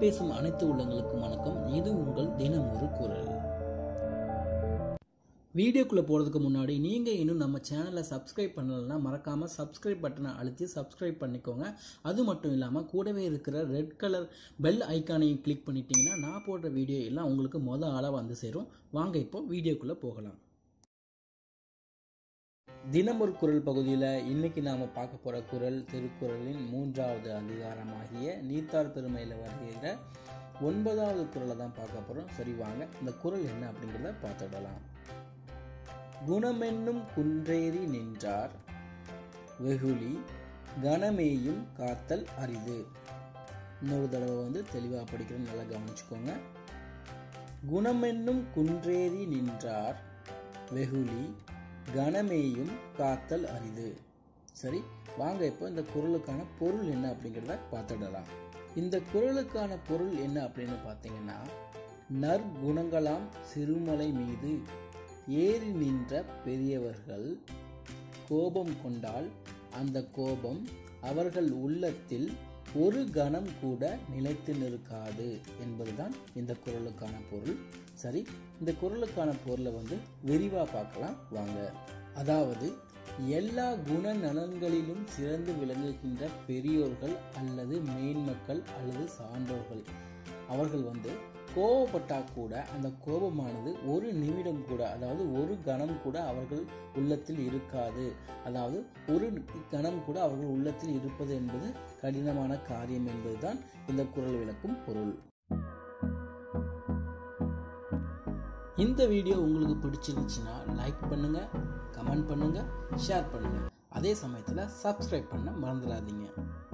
பேசும் அனைத்து உள்ளங்களுக்கும் வணக்கம் இது உங்கள் தினம் ஒரு குரல் வீடியோக்குள்ளே போகிறதுக்கு முன்னாடி நீங்கள் இன்னும் நம்ம சேனலை சப்ஸ்கிரைப் பண்ணலைன்னா மறக்காமல் சப்ஸ்கிரைப் பட்டனை அழுத்தி சப்ஸ்கிரைப் பண்ணிக்கோங்க அது மட்டும் இல்லாமல் கூடவே இருக்கிற ரெட் கலர் பெல் ஐக்கானையும் கிளிக் பண்ணிட்டீங்கன்னா நான் போடுற வீடியோ எல்லாம் உங்களுக்கு மொதல் ஆளாக வந்து சேரும் வாங்க இப்போ வீடியோக்குள்ளே போகலாம் தினம் ஒரு குரல் பகுதியில் இன்னைக்கு நாம் பார்க்க போகிற குரல் திருக்குறளின் மூன்றாவது அதிகாரமாகிய நீத்தார் பெருமையில் வருகிற ஒன்பதாவது குரலை தான் பார்க்க போகிறோம் சரி வாங்க இந்த குரல் என்ன அப்படிங்கிறத பார்த்துடலாம் குணமென்னும் குன்றேறி நின்றார் வெகுளி கணமேயும் காத்தல் அரிது இன்னொரு தடவை வந்து தெளிவாக படிக்கிறோம் நல்லா கவனிச்சுக்கோங்க குணமென்னும் குன்றேறி நின்றார் வெகுளி கணமேயும் காத்தல் அரிது சரி வாங்க இப்போ இந்த குரலுக்கான பொருள் என்ன அப்படிங்கிறத பார்த்துடலாம் இந்த குரலுக்கான பொருள் என்ன அப்படின்னு பார்த்தீங்கன்னா நற்குணங்களாம் சிறுமலை மீது ஏறி நின்ற பெரியவர்கள் கோபம் கொண்டால் அந்த கோபம் அவர்கள் உள்ளத்தில் ஒரு கணம் கூட நிலைத்து நிற்காது என்பதுதான் இந்த குரலுக்கான பொருள் சரி இந்த குரலுக்கான பொருளை வந்து விரிவாக பார்க்கலாம் வாங்க அதாவது எல்லா குண நலன்களிலும் சிறந்து விளங்குகின்ற பெரியோர்கள் அல்லது மேன்மக்கள் அல்லது சான்றோர்கள் அவர்கள் வந்து கோபப்பட்டா கூட அந்த கோபமானது ஒரு நிமிடம் கூட அதாவது ஒரு கணம் கூட அவர்கள் உள்ளத்தில் இருக்காது அதாவது ஒரு கணம் கூட அவர்கள் உள்ளத்தில் இருப்பது என்பது கடினமான காரியம் என்பதுதான் இந்த குரல் விளக்கும் பொருள் இந்த வீடியோ உங்களுக்கு பிடிச்சிருந்துச்சுன்னா லைக் பண்ணுங்க கமெண்ட் பண்ணுங்க ஷேர் பண்ணுங்க அதே சமயத்தில் சப்ஸ்கிரைப் பண்ண மறந்துடாதீங்க